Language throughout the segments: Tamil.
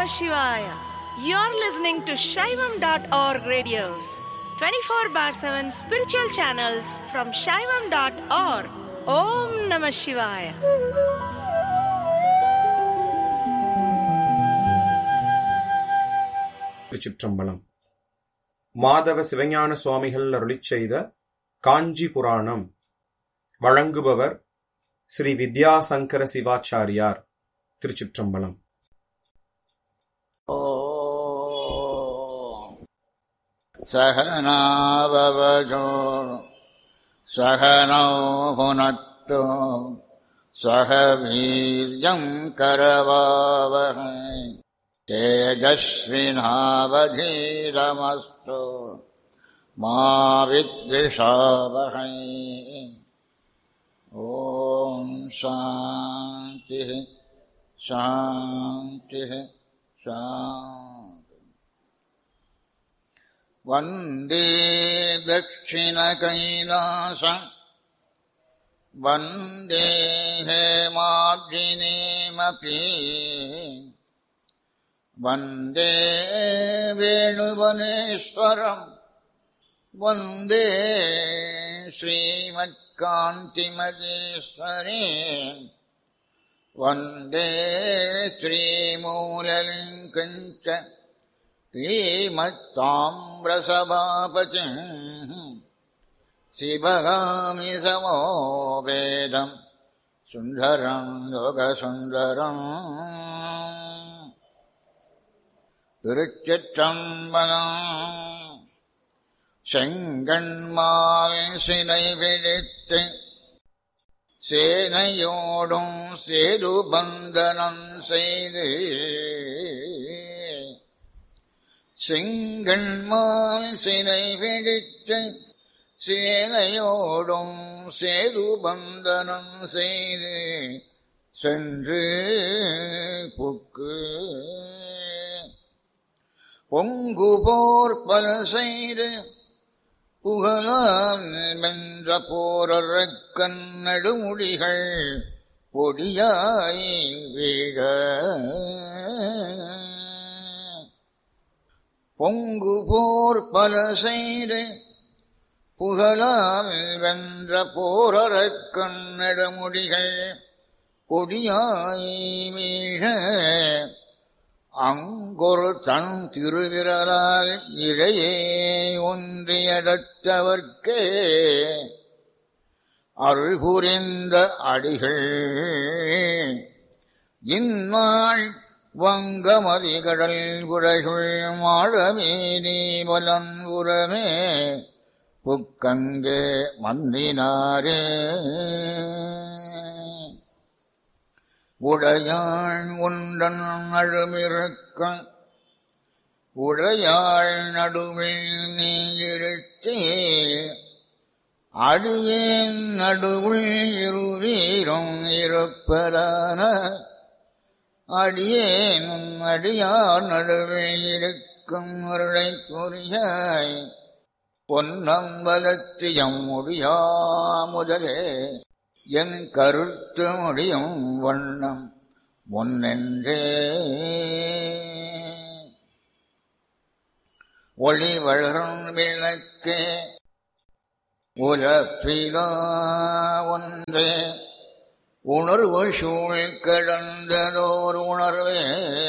Shivaya. You're listening to Shaivam.org radios, 24 bar 7 spiritual channels from Shaivam.org. Om Namah Shivaya. திருச்சிற்றம்பலம் மாதவ சிவஞான சுவாமிகள் அருளிச் செய்த காஞ்சி புராணம் வழங்குபவர் ஸ்ரீ வித்யாசங்கர சிவாச்சாரியார் திருச்சிற்றம்பலம் ॐ सहनाववजो सहनौ भुनक्तु सह वीर्यम् करवावहै तेजस्विनावधीरमस्तु मा विद्विषावहै ॐ शान्तिः शान्तिः शान्तिः वन्दे दक्षिणकैलासम् वन्दे हेमार्जिनीमपि वन्दे वेणुवनेश्वरम् वन्दे श्रीमत्कान्तिमजेश्वरी वन्दे श्रीमूललिङ्कम् च श्रीमत्ताम्रसभापतिम् शिवगामि समो वेदम् सुन्दरम् लोकसुन्दरम् திருச்சிற்றம்பலம் செங்கண்மால் சிலை பிடித்து சேனையோடும் சேதுபந்தனம் செய்து செங்கண்மால் சிலை பிடித்து சேனையோடும் சேதுபந்தனம் செய்து சென்று புக்கு பொங்கு போர் பல செய்து புகழால் வென்ற போரற கண்ணடுமுடிகள் பொடியாய் வீழ பொங்கு போர் பல செய்து புகழால் வென்ற போரற கண்ணடுமுடிகள் பொடியாய் வீழ அங்கொரு தன் திருவிரலால் இழையே ஒன்றியடத்தவர்க்கே அருள் புரிந்த அடிகள் இந்நாள் வங்கமதிகடல் குடைகள் மாழமே நீவலன் உரமே புக்கங்கே மன்னினாரே உடையாள் உண்டன் நழுமிருக்க உடையாள் நடுவில் நீ இருத்தே அடியேன் நடுவுள் இருவீரும் இருப்பதான அடியேன் அடியார் நடுவில் இருக்கும் அருளை புரியாய் பொன்னம்பலத்தியம் முடியா முதலே என் கருத்து முடியும் வண்ணம் முன்னென்றே ஒளி வளரும் விளக்கே உலப்பிலா ஒன்றே உணர்வு சூழ் கடந்ததோர் உணர்வே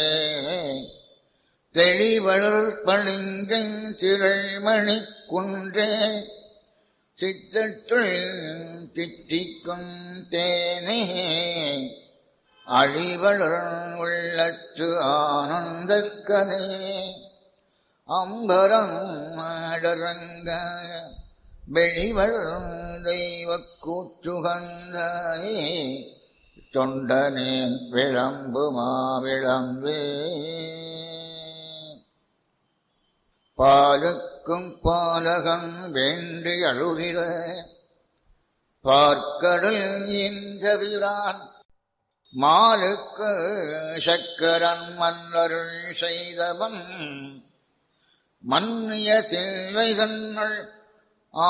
தெளிவளர் பளிங்கன் திரள்மணி குன்றே சித்தத்துள் தித்திக்கும் தேனே அழிவளர் உள்ளத்து ஆனந்தக்கனே அம்பரம் அடரங்க வெளிவளர் தெய்வ கூற்றுகந்தாயே தொண்டனே விளம்பு மாவிளம்பே பாலுக்கும் பாலகன் வேண்டி அழுகிற பார்க்கடல் என்கிறான் மாலுக்கு சக்கரன் மன்னருள் செய்தவன் மன்னிய தில்லை தன்னுள்